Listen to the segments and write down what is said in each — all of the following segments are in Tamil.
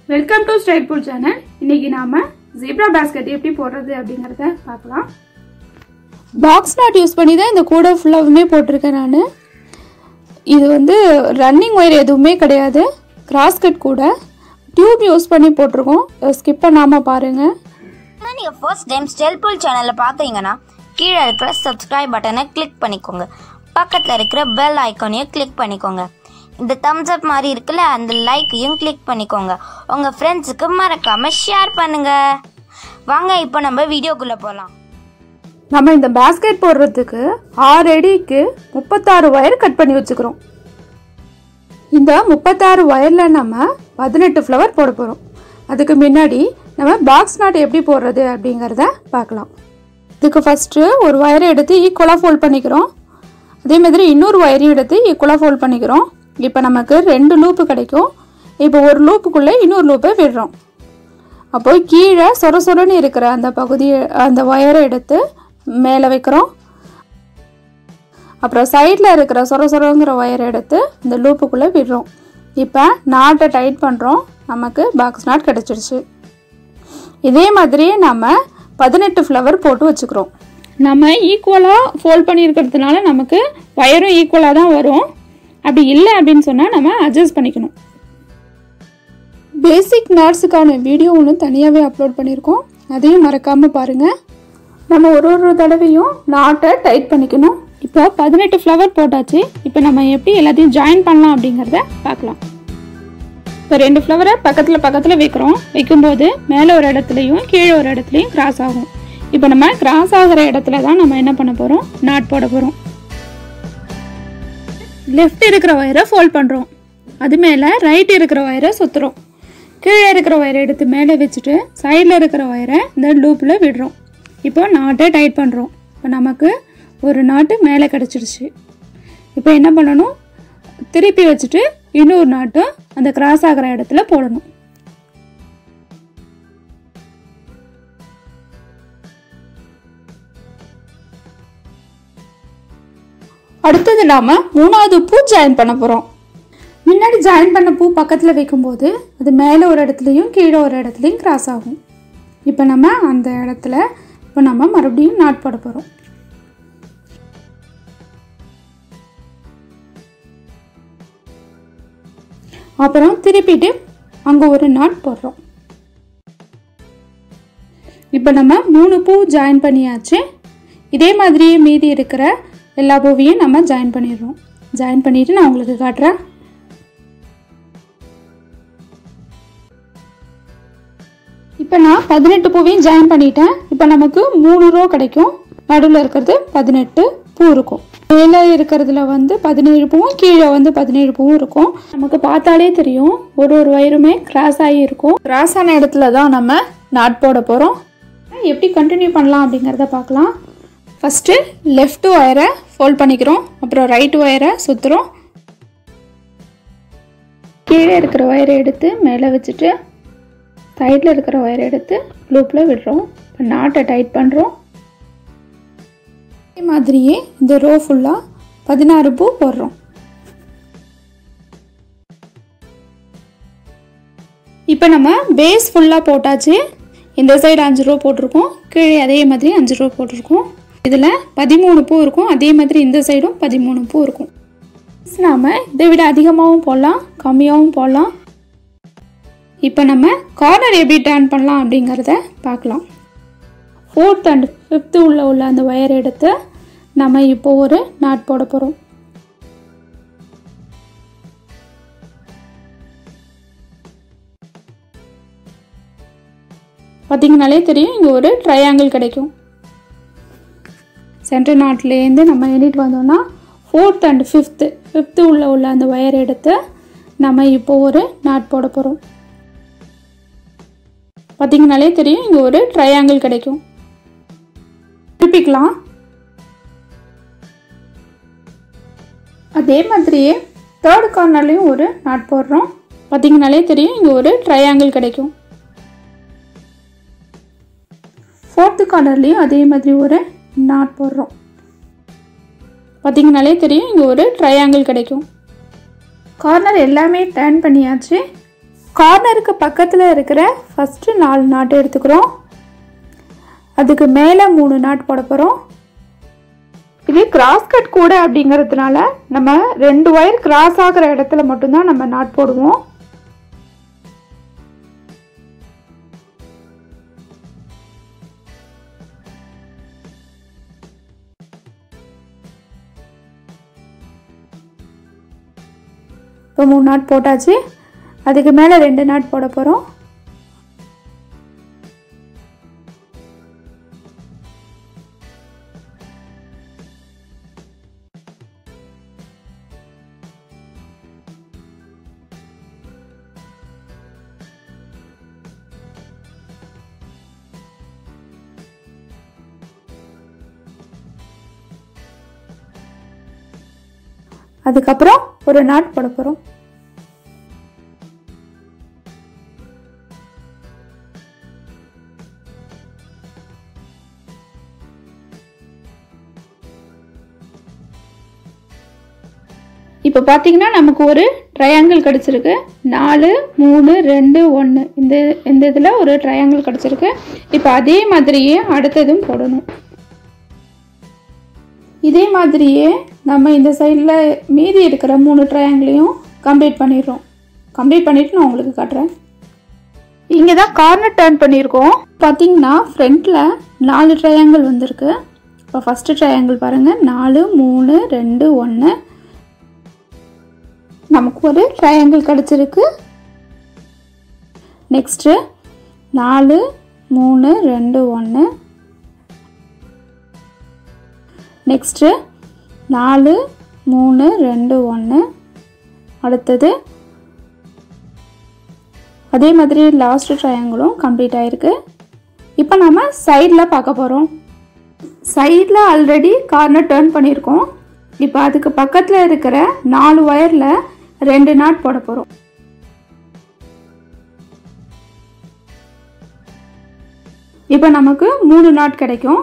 welcome to straight pool channel இன்னைக்கு நாம ஜீப்ரா பேஸ்கெட் எப்படி போடுறது அப்படிங்கறத பார்க்கலாம் பாக்ஸ் நாட் யூஸ் பண்ணி தான் இந்த கூடை ஃபுல்லாகவுமே போட்டிருக்கேன் நான் இது வந்து ரன்னிங் ஒயர் எதுவுமே கிடையாது கிராஸ் கட் கூட டியூப் யூஸ் பண்ணி போட்டிருக்கோம் ஸ்கிப் பண்ணாமல் பாருங்கள் ஆனால் நீங்கள் ஃபர்ஸ்ட் டைம் ஸ்டெல்புல் சேனலில் பார்க்குறீங்கன்னா கீழே இருக்கிற சப்ஸ்கிரைப் பட்டனை கிளிக் பண்ணிக்கோங்க பக்கத்தில் இருக்கிற பெல் ஐக்கானையும் கிளிக் பண்ணிக்கோங்க இந்த தம்ஸ் அப் மாதிரி இருக்குல்ல அந்த லைக்கையும் கிளிக் பண்ணிக்கோங்க உங்கள் ஃப்ரெண்ட்ஸுக்கு மறக்காமல் ஷேர் பண்ணுங்கள் வாங்க இப்போ நம்ம வீடியோக்குள்ளே போகலாம் நம்ம இந்த பேஸ்கெட் போடுறதுக்கு ஆறு அடிக்கு முப்பத்தாறு ஒயர் கட் பண்ணி வச்சுக்கிறோம் இந்த முப்பத்தாறு ஒயரில் நம்ம பதினெட்டு ஃப்ளவர் போட போகிறோம் அதுக்கு முன்னாடி நம்ம பாக்ஸ் நாட் எப்படி போடுறது அப்படிங்கிறத பார்க்கலாம் இதுக்கு ஃபஸ்ட்டு ஒரு ஒயரை எடுத்து ஈக்குவலாக ஃபோல்ட் பண்ணிக்கிறோம் அதே மாதிரி இன்னொரு ஒயரையும் எடுத்து ஈக்குவலாக ஃபோல்ட் பண்ணிக்கிறோம் இப்போ நமக்கு ரெண்டு லூப்பு கிடைக்கும் இப்போ ஒரு லூப்புக்குள்ளே இன்னொரு லூப்பை விடுறோம் அப்போ கீழே சொர சொரன்னு இருக்கிற அந்த பகுதியை அந்த ஒயரை எடுத்து மேலே வைக்கிறோம் அப்புறம் சைடில் இருக்கிற சொர சொரங்கிற ஒயரை எடுத்து இந்த லூப்புக்குள்ளே விடுறோம் இப்போ நாட்டை டைட் பண்ணுறோம் நமக்கு பாக்ஸ் நாட் கிடச்சிருச்சு இதே மாதிரியே நம்ம பதினெட்டு ஃப்ளவர் போட்டு வச்சுக்கிறோம் நம்ம ஈக்குவலாக ஃபோல்ட் பண்ணியிருக்கிறதுனால நமக்கு ஒயரும் ஈக்குவலாக தான் வரும் அப்படி இல்லை அப்படின்னு சொன்னால் நம்ம அட்ஜஸ்ட் பண்ணிக்கணும் பேசிக் நாட்ஸுக்கான வீடியோ ஒன்று தனியாகவே அப்லோட் பண்ணியிருக்கோம் அதையும் மறக்காமல் பாருங்கள் நம்ம ஒரு ஒரு தடவையும் நாட்டை டைட் பண்ணிக்கணும் இப்போ பதினெட்டு ஃப்ளவர் போட்டாச்சு இப்போ நம்ம எப்படி எல்லாத்தையும் ஜாயின் பண்ணலாம் அப்படிங்கிறத பார்க்கலாம் இப்போ ரெண்டு ஃப்ளவரை பக்கத்தில் பக்கத்தில் வைக்கிறோம் வைக்கும்போது மேலே ஒரு இடத்துலையும் கீழே ஒரு இடத்துலையும் கிராஸ் ஆகும் இப்போ நம்ம கிராஸ் ஆகிற இடத்துல தான் நம்ம என்ன பண்ண போகிறோம் நாட் போட போகிறோம் லெஃப்ட் இருக்கிற ஒயரை ஃபோல்ட் பண்ணுறோம் அது மேலே ரைட் இருக்கிற ஒயரை சுற்றுறோம் கீழே இருக்கிற ஒயரை எடுத்து மேலே வச்சுட்டு சைடில் இருக்கிற ஒயரை இந்த லூப்பில் விடுறோம் இப்போ நாட்டை டைட் பண்ணுறோம் இப்போ நமக்கு ஒரு நாட்டு மேலே கிடச்சிருச்சு இப்போ என்ன பண்ணணும் திருப்பி வச்சுட்டு இன்னொரு நாட்டும் அந்த கிராஸ் ஆகிற இடத்துல போடணும் அடுத்தது நாம் மூணாவது பூ ஜாயின் பண்ண போகிறோம் முன்னாடி ஜாயின் பண்ண பூ பக்கத்தில் வைக்கும்போது அது மேலே ஒரு இடத்துலையும் கீழே ஒரு இடத்துலையும் கிராஸ் ஆகும் இப்போ நம்ம அந்த இடத்துல இப்போ நம்ம மறுபடியும் நாட் போட போகிறோம் அப்புறம் திருப்பிட்டு அங்கே ஒரு நாட் போடுறோம் இப்போ நம்ம மூணு பூ ஜாயின் பண்ணியாச்சு இதே மாதிரியே மீதி இருக்கிற எல்லா பூவையும் நம்ம ஜாயின் பண்ணிடுறோம் ஜாயின் பண்ணிவிட்டு நான் உங்களுக்கு காட்டுறேன் இப்போ நான் பதினெட்டு பூவையும் ஜாயின் பண்ணிட்டேன் இப்போ நமக்கு மூணு ரோ கிடைக்கும் நடுவில் இருக்கிறது பதினெட்டு பூ இருக்கும் மேலே இருக்கிறதுல வந்து பதினேழு பூவும் கீழே வந்து பதினேழு பூவும் இருக்கும் நமக்கு பார்த்தாலே தெரியும் ஒரு ஒரு வயருமே கிராஸ் ஆகி இருக்கும் கிராஸ் ஆன இடத்துல தான் நம்ம நாட் போட போகிறோம் எப்படி கண்டினியூ பண்ணலாம் அப்படிங்கிறத பார்க்கலாம் ஃபஸ்ட்டு லெஃப்ட் ஒயரை ஃபோல்ட் பண்ணிக்கிறோம் அப்புறம் ரைட் ஒயரை சுற்றுறோம் கீழே இருக்கிற ஒயரை எடுத்து மேலே வச்சுட்டு சைடில் இருக்கிற ஒயரை எடுத்து லூப்பில் விடுறோம் இப்போ நாட்டை டைட் பண்ணுறோம் அதே மாதிரியே இந்த ரோ ஃபுல்லாக பதினாறு பூ போடுறோம் இப்போ நம்ம பேஸ் ஃபுல்லாக போட்டாச்சு இந்த சைடு அஞ்சு ரூபா போட்டிருக்கோம் கீழே அதே மாதிரி அஞ்சு ரூபா போட்டிருக்கோம் இதில் பதிமூணு பூ இருக்கும் அதே மாதிரி இந்த சைடும் பதிமூணு பூ இருக்கும் நாம் இதை விட அதிகமாகவும் போடலாம் கம்மியாகவும் போடலாம் இப்போ நம்ம கார்னர் எப்படி டர்ன் பண்ணலாம் அப்படிங்கிறத பார்க்கலாம் ஃபோர்த் அண்ட் ஃபிஃப்த்து உள்ள உள்ள அந்த ஒயர் எடுத்து நம்ம இப்போ ஒரு நாட் போட போகிறோம் பார்த்தீங்கனாலே தெரியும் இங்கே ஒரு ட்ரையாங்கிள் கிடைக்கும் சென்டர் நாட்லேருந்து நம்ம எண்ணிட்டு வந்தோம்னா ஃபோர்த் அண்ட் ஃபிஃப்த்து ஃபிஃப்த்து உள்ள உள்ள அந்த ஒயர் எடுத்து நம்ம இப்போ ஒரு நாட் போட போகிறோம் பார்த்தீங்கனாலே தெரியும் இங்கே ஒரு ட்ரையாங்கிள் கிடைக்கும் திருப்பிக்கலாம் அதே மாதிரியே தேர்ட் கார்னர்லேயும் ஒரு நாட் போடுறோம் பார்த்தீங்கனாலே தெரியும் இங்கே ஒரு ட்ரையாங்கிள் கிடைக்கும் ஃபோர்த்து கார்னர்லேயும் அதே மாதிரி ஒரு நாட் போடுறோம் பார்த்தீங்கனாலே தெரியும் இங்கே ஒரு ட்ரையாங்கிள் கிடைக்கும் கார்னர் எல்லாமே டர்ன் பண்ணியாச்சு கார்னருக்கு பக்கத்தில் இருக்கிற ஃபஸ்ட்டு நாலு நாட்டு எடுத்துக்கிறோம் அதுக்கு மேலே மூணு நாட் போட போகிறோம் இது கிராஸ் கட் கூட அப்படிங்கிறதுனால நம்ம ரெண்டு ஒயர் கிராஸ் ஆகிற இடத்துல மட்டும்தான் நம்ம நாட் போடுவோம் இப்போ மூணு நாட் போட்டாச்சு அதுக்கு மேலே ரெண்டு நாட் போட போகிறோம் அதுக்கப்புறம் ஒரு நாட் போட போகிறோம் இப்போ பார்த்தீங்கன்னா நமக்கு ஒரு ட்ரையாங்கிள் கிடச்சிருக்கு நாலு மூணு ரெண்டு ஒன்று இந்த இந்த இதில் ஒரு ட்ரையாங்கிள் கிடச்சிருக்கு இப்போ அதே மாதிரியே அடுத்ததும் போடணும் இதே மாதிரியே நம்ம இந்த சைடில் மீதி இருக்கிற மூணு ட்ரையாங்கிளையும் கம்ப்ளீட் பண்ணிடுறோம் கம்ப்ளீட் பண்ணிவிட்டு நான் உங்களுக்கு காட்டுறேன் இங்கே தான் கார்னர் டர்ன் பண்ணியிருக்கோம் பார்த்தீங்கன்னா ஃப்ரண்ட்டில் நாலு ட்ரையாங்கிள் வந்திருக்கு இப்போ ஃபஸ்ட்டு ட்ரையாங்கிள் பாருங்கள் நாலு மூணு ரெண்டு ஒன்று நமக்கு ஒரு ட்ரையாங்கிள் கிடச்சிருக்கு நெக்ஸ்ட்டு நாலு மூணு ரெண்டு ஒன்று நெக்ஸ்ட்டு நாலு மூணு ரெண்டு ஒன்று அடுத்தது அதே மாதிரி லாஸ்ட் ட்ரையாங்கிளும் கம்ப்ளீட் ஆகிருக்கு இப்போ நம்ம சைடில் பார்க்க போகிறோம் சைடில் ஆல்ரெடி கார்னர் டேர்ன் பண்ணியிருக்கோம் இப்போ அதுக்கு பக்கத்தில் இருக்கிற நாலு ஒயரில் ரெண்டு நாட் போட போகிறோம் இப்போ நமக்கு மூணு நாட் கிடைக்கும்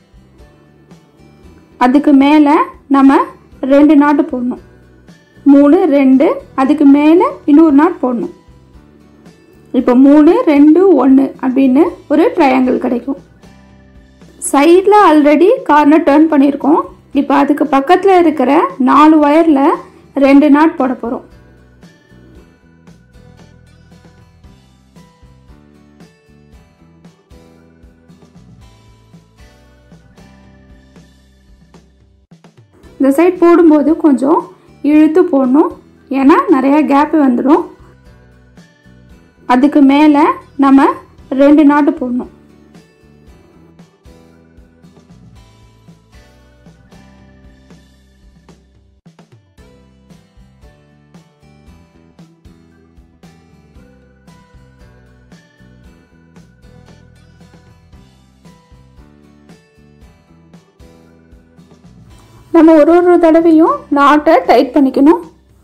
அதுக்கு மேலே நம்ம ரெண்டு நாட்டு போடணும் மூணு ரெண்டு அதுக்கு மேலே இன்னொரு நாட் போடணும் இப்போ மூணு ரெண்டு ஒன்று அப்படின்னு ஒரு ட்ரையாங்கிள் கிடைக்கும் சைடில் ஆல்ரெடி கார்னர் டேர்ன் பண்ணியிருக்கோம் இப்போ அதுக்கு பக்கத்தில் இருக்கிற நாலு ஒயரில் ரெண்டு நாட் போட போகிறோம் இந்த சைட் போடும்போது கொஞ்சம் இழுத்து போடணும் ஏன்னா நிறையா கேப்பு வந்துடும் அதுக்கு மேலே நம்ம ரெண்டு நாட்டு போடணும் நம்ம ஒரு ஒரு தடவையும் நாட்டை டைட் பண்ணிக்கணும்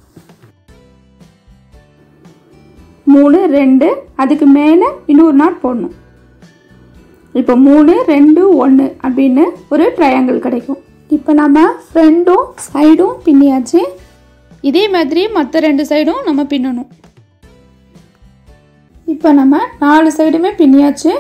மூணு ரெண்டு அதுக்கு மேலே இன்னொரு நாட் போடணும் இப்போ மூணு ரெண்டு ஒன்று அப்படின்னு ஒரு ட்ரையாங்கிள் கிடைக்கும் இப்போ நம்ம ஃப்ரண்டும் சைடும் பின்னியாச்சு இதே மாதிரி மற்ற ரெண்டு சைடும் நம்ம பின்னணும் இப்போ நம்ம நாலு சைடுமே பின்னியாச்சு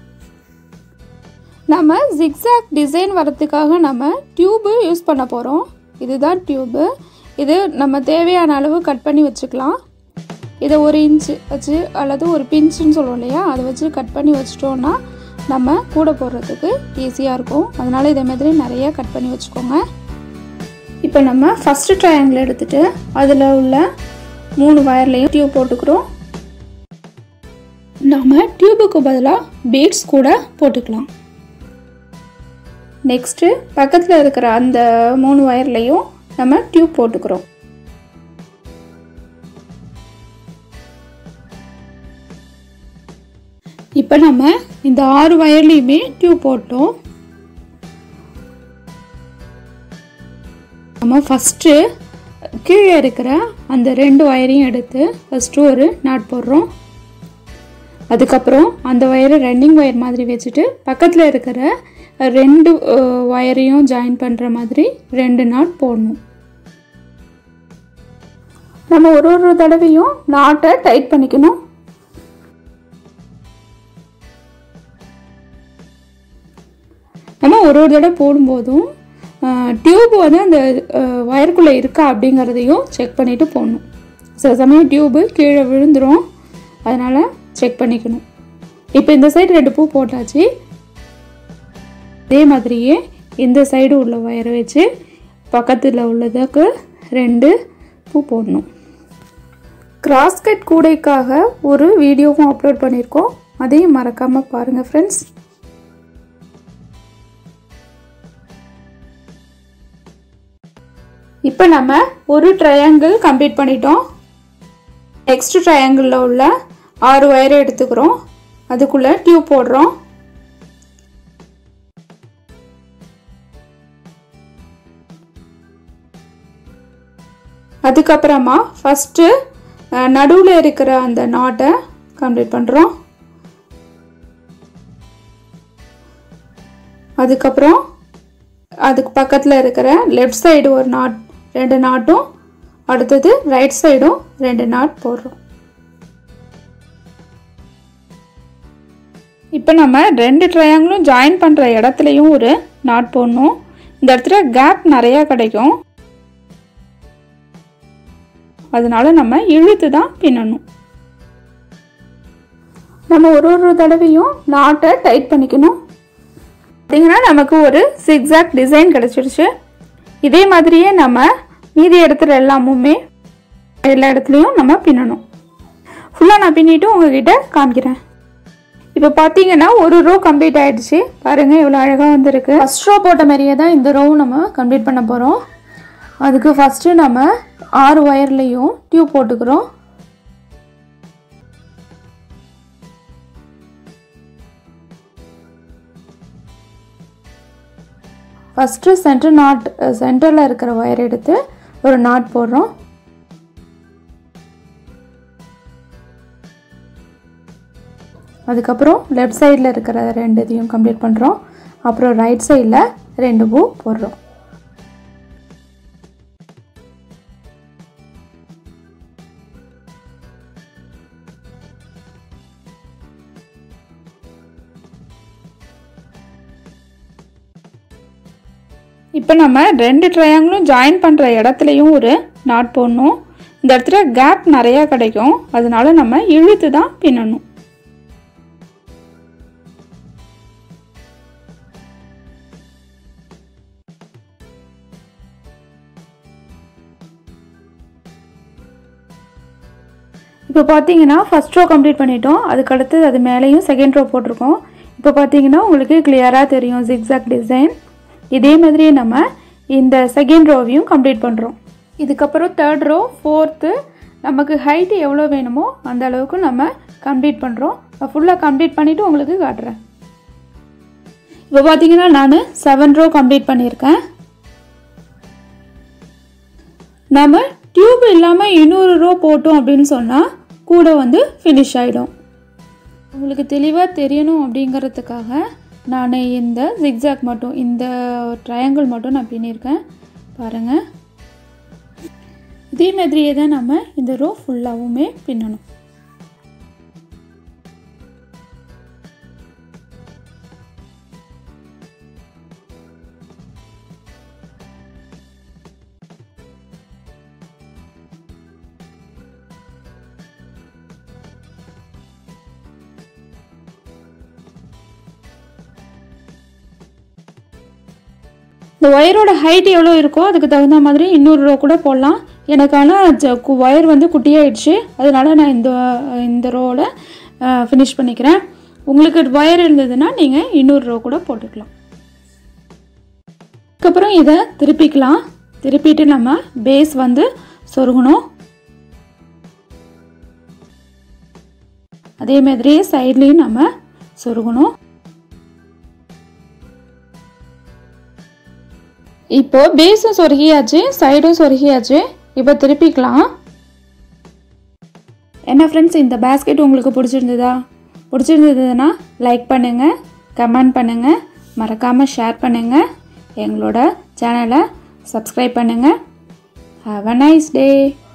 நம்ம ஜிக்ஸாக் டிசைன் வரத்துக்காக நம்ம டியூபு யூஸ் பண்ண போகிறோம் இதுதான் டியூபு இது நம்ம தேவையான அளவு கட் பண்ணி வச்சுக்கலாம் இதை ஒரு இன்ச்சு வச்சு அல்லது ஒரு பிஞ்சுன்னு சொல்லுவோம் இல்லையா அதை வச்சு கட் பண்ணி வச்சிட்டோன்னா நம்ம கூட போடுறதுக்கு ஈஸியாக இருக்கும் அதனால் இதே மாதிரி நிறைய கட் பண்ணி வச்சுக்கோங்க இப்போ நம்ம ஃபஸ்ட்டு ட்ரையாங்கிள் எடுத்துகிட்டு அதில் உள்ள மூணு வயர்லேயும் டியூப் போட்டுக்கிறோம் நம்ம டியூபுக்கு பதிலாக பீட்ஸ் கூட போட்டுக்கலாம் நெக்ஸ்ட்டு பக்கத்தில் இருக்கிற அந்த மூணு ஒயர்லேயும் நம்ம டியூப் போட்டுக்கிறோம் இப்போ நம்ம இந்த ஆறு ஒயர்லேயுமே டியூப் போட்டோம் நம்ம ஃபஸ்ட்டு கீழே இருக்கிற அந்த ரெண்டு ஒயரையும் எடுத்து ஃபஸ்ட்டு ஒரு நாட் போடுறோம் அதுக்கப்புறம் அந்த ஒயரை ரன்னிங் ஒயர் மாதிரி வச்சுட்டு பக்கத்தில் இருக்கிற ரெண்டு ஒயரையும் ஜாயின் பண்ணுற மாதிரி ரெண்டு நாட் போடணும் நம்ம ஒரு ஒரு தடவையும் நாட்டை டைட் பண்ணிக்கணும் ஒரு ஒரு தடவை போடும்போதும் டியூப் வந்து அந்த ஒயருக்குள்ளே இருக்கா அப்படிங்கிறதையும் செக் பண்ணிவிட்டு போடணும் சில சமயம் டியூபு கீழே விழுந்துடும் அதனால் செக் பண்ணிக்கணும் இப்போ இந்த சைடு ரெண்டு பூ போட்டாச்சு அதே மாதிரியே இந்த சைடு உள்ள ஒயரை வச்சு பக்கத்தில் உள்ளதுக்கு ரெண்டு பூ போடணும் கிராஸ்கட் கூடைக்காக ஒரு வீடியோவும் அப்லோட் பண்ணியிருக்கோம் அதையும் மறக்காமல் பாருங்கள் ஃப்ரெண்ட்ஸ் இப்போ நம்ம ஒரு ட்ரையாங்கிள் கம்ப்ளீட் பண்ணிட்டோம் நெக்ஸ்ட் ட்ரையாங்கிளில் உள்ள ஆறு ஒயரை எடுத்துக்கிறோம் அதுக்குள்ளே டியூப் போடுறோம் அதுக்கப்புறமா ஃபஸ்ட்டு நடுவில் இருக்கிற அந்த நாட்டை கம்ப்ளீட் பண்ணுறோம் அதுக்கப்புறம் அதுக்கு பக்கத்தில் இருக்கிற லெஃப்ட் சைடு ஒரு நாட் ரெண்டு நாட்டும் அடுத்தது ரைட் சைடும் ரெண்டு நாட் போடுறோம் இப்போ நம்ம ரெண்டு ட்ரையாங்கிளும் ஜாயின் பண்ணுற இடத்துலையும் ஒரு நாட் போடணும் இந்த இடத்துல கேப் நிறையா கிடைக்கும் அதனால நம்ம இழுத்து தான் பின்னணும் நம்ம ஒரு ஒரு தடவையும் நாட்டை டைட் பண்ணிக்கணும் பார்த்தீங்கன்னா நமக்கு ஒரு சிக்ஸாக் டிசைன் கிடச்சிருச்சு இதே மாதிரியே நம்ம மீதி இடத்துல எல்லாமுமே எல்லா இடத்துலையும் நம்ம பின்னணும் ஃபுல்லாக நான் பின்னிட்டு உங்ககிட்ட காமிக்கிறேன் இப்போ பார்த்தீங்கன்னா ஒரு ரோ கம்ப்ளீட் ஆயிடுச்சு பாருங்கள் இவ்வளோ அழகாக வந்திருக்கு ஃபஸ்ட் ரோ போட்ட மாதிரியே தான் இந்த ரோவும் நம்ம கம்ப்ளீட் பண்ண போகிறோம் அதுக்கு ஃபஸ்ட்டு நம்ம ஆறு ஒயர்லேயும் டியூப் போட்டுக்கிறோம் ஃபஸ்ட்டு சென்டர் நாட் சென்டரில் இருக்கிற ஒயர் எடுத்து ஒரு நாட் போடுறோம் அதுக்கப்புறம் லெஃப்ட் சைடில் இருக்கிற ரெண்டு இதையும் கம்ப்ளீட் பண்ணுறோம் அப்புறம் ரைட் சைடில் ரெண்டு பூ போடுறோம் இப்போ நம்ம ரெண்டு ட்ரையாங்கிளும் ஜாயின் பண்ணுற இடத்துலையும் ஒரு நாட் போடணும் இந்த இடத்துல கேப் நிறையா கிடைக்கும் அதனால நம்ம இழுத்து தான் பின்னணும் இப்போ பார்த்தீங்கன்னா ஃபஸ்ட் ரோ கம்ப்ளீட் பண்ணிட்டோம் அதுக்கடுத்து அது மேலேயும் செகண்ட் ரோ போட்டிருக்கோம் இப்போ பார்த்தீங்கன்னா உங்களுக்கு கிளியராக தெரியும் ஜிக்ஸாக் டிசைன் இதே மாதிரியே நம்ம இந்த செகண்ட் ரோவையும் கம்ப்ளீட் பண்ணுறோம் இதுக்கப்புறம் தேர்ட் ரோ ஃபோர்த்து நமக்கு ஹைட்டு எவ்வளோ வேணுமோ அந்த அளவுக்கு நம்ம கம்ப்ளீட் பண்ணுறோம் ஃபுல்லாக கம்ப்ளீட் பண்ணிவிட்டு உங்களுக்கு காட்டுறேன் இப்போ பார்த்தீங்கன்னா நான் செவன் ரோ கம்ப்ளீட் பண்ணியிருக்கேன் நம்ம டியூப் இல்லாமல் இன்னொரு ரோ போட்டோம் அப்படின்னு சொன்னால் கூட வந்து ஃபினிஷ் ஆகிடும் உங்களுக்கு தெளிவாக தெரியணும் அப்படிங்கிறதுக்காக நான் இந்த ஜிக்ஸாக் மட்டும் இந்த ட்ரையாங்கிள் மட்டும் நான் பின்னியிருக்கேன் பாருங்கள் இதே மாதிரியே தான் நம்ம இந்த ரோ ஃபுல்லாகவுமே பின்னணும் இந்த ஒயரோட ஹைட் எவ்வளோ இருக்கோ அதுக்கு தகுந்த மாதிரி இன்னொரு ரோ கூட போடலாம் எனக்கு ஆனால் ஒயர் வந்து குட்டியாயிடுச்சு அதனால நான் இந்த இந்த ரோவில் ஃபினிஷ் பண்ணிக்கிறேன் உங்களுக்கு ஒயர் இருந்ததுன்னா நீங்கள் இன்னொரு ரோ கூட போட்டுக்கலாம் அதுக்கப்புறம் இதை திருப்பிக்கலாம் திருப்பிட்டு நம்ம பேஸ் வந்து சொருகணும் அதே மாதிரியே சைட்லேயும் நம்ம சொருகணும் இப்போ பேஸும் சொருகியாச்சு சைடும் சொருகியாச்சு இப்போ திருப்பிக்கலாம் என்ன ஃப்ரெண்ட்ஸ் இந்த பேஸ்கெட் உங்களுக்கு பிடிச்சிருந்ததா பிடிச்சிருந்ததுன்னா லைக் பண்ணுங்கள் கமெண்ட் பண்ணுங்கள் மறக்காமல் ஷேர் பண்ணுங்கள் எங்களோட சேனலை சப்ஸ்கிரைப் பண்ணுங்கள் ஹாவ் அ நைஸ் டே